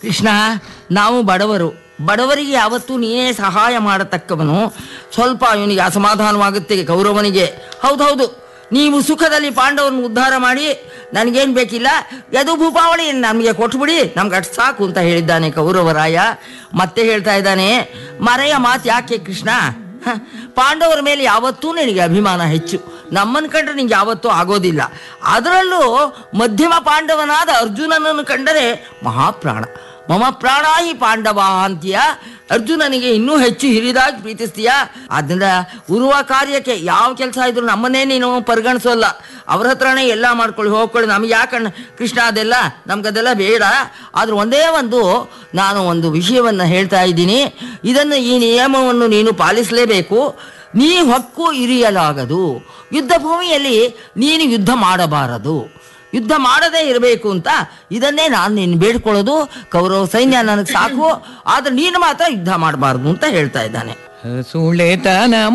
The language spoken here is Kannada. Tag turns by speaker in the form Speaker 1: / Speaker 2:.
Speaker 1: ಕೃಷ್ಣ ನಾವು ಬಡವರು ಬಡವರಿಗೆ ಯಾವತ್ತೂ ನೀನೇ ಸಹಾಯ ಮಾಡತಕ್ಕವನು ಸ್ವಲ್ಪ ಇವನಿಗೆ ಅಸಮಾಧಾನವಾಗುತ್ತೆ ಕೌರವನಿಗೆ ಹೌದೌದು ನೀವು ಸುಖದಲ್ಲಿ ಪಾಂಡವರನ್ನು ಉದ್ಧಾರ ಮಾಡಿ ನನಗೇನು ಬೇಕಿಲ್ಲ ಯದು ಭೂಪಾವಳಿ ನಮಗೆ ಕೊಟ್ಬಿಡಿ ನಮ್ಗೆ ಅಷ್ಟು ಸಾಕು ಅಂತ ಹೇಳಿದ್ದಾನೆ ಕೌರವರಾಯ ಮತ್ತೆ ಹೇಳ್ತಾ ಇದ್ದಾನೆ ಮರೆಯ ಮಾತು ಯಾಕೆ ಕೃಷ್ಣ ಹ, ಪಾಂಡವರ ಮೇಲೆ ಯಾವತ್ತೂ ನಿನಗೆ ಅಭಿಮಾನ ಹೆಚ್ಚು ನಮ್ಮನ್ನು ಕಂಡ್ರೆ ನಿಂಗೆ ಯಾವತ್ತೂ ಆಗೋದಿಲ್ಲ ಅದರಲ್ಲೂ ಮಧ್ಯಮ ಪಾಂಡವನಾದ ಅರ್ಜುನನನ್ನು ಕಂಡರೆ ಮಹಾಪ್ರಾಣ ಮಮ ಪ್ರಾಣ ಹಿ ಪಾಂಡವ ಅಂತೀಯ ಅರ್ಜುನನಿಗೆ ಇನ್ನೂ ಹೆಚ್ಚು ಹಿರಿದಾಗಿ ಪ್ರೀತಿಸ್ತೀಯ ಅದರಿಂದ ಉರುವ ಕಾರ್ಯಕ್ಕೆ ಯಾವ ಕೆಲಸ ಇದ್ರು ನಮ್ಮನ್ನೇ ನೀನು ಪರಿಗಣಿಸೋಲ್ಲ ಅವ್ರ ಹತ್ರನೇ ಎಲ್ಲ ಮಾಡ್ಕೊಳ್ಳಿ ಹೋಗ್ಕೊಳ್ಳಿ ನಮ್ಗೆ ಯಾಕಣ್ಣ ಕೃಷ್ಣ ಅದೆಲ್ಲ ನಮ್ಗದೆಲ್ಲ ಬೇಡ ಆದ್ರೆ ಒಂದೇ ಒಂದು ನಾನು ಒಂದು ವಿಷಯವನ್ನು ಹೇಳ್ತಾ ಇದ್ದೀನಿ ಇದನ್ನು ಈ ನಿಯಮವನ್ನು ನೀನು ಪಾಲಿಸಲೇಬೇಕು ನೀ ಹೊಕ್ಕು ಇರಿಯಲಾಗದು ಯುದ್ಧ ಭೂಮಿಯಲ್ಲಿ ನೀನು ಯುದ್ಧ ಮಾಡಬಾರದು ಯುದ್ಧ ಮಾಡದೇ ಇರಬೇಕು ಅಂತ ಇದನ್ನೇ ನಾನು ನೀನು ಬೇಡ್ಕೊಳ್ಳೋದು ಕೌರವ ಸೈನ್ಯ ನನಗೆ ಸಾಕು ಆದ್ರೆ ನೀನು ಮಾತ್ರ ಯುದ್ಧ ಮಾಡಬಾರ್ದು ಅಂತ ಹೇಳ್ತಾ ಇದ್ದಾನೆ
Speaker 2: ಸುಳೆತನ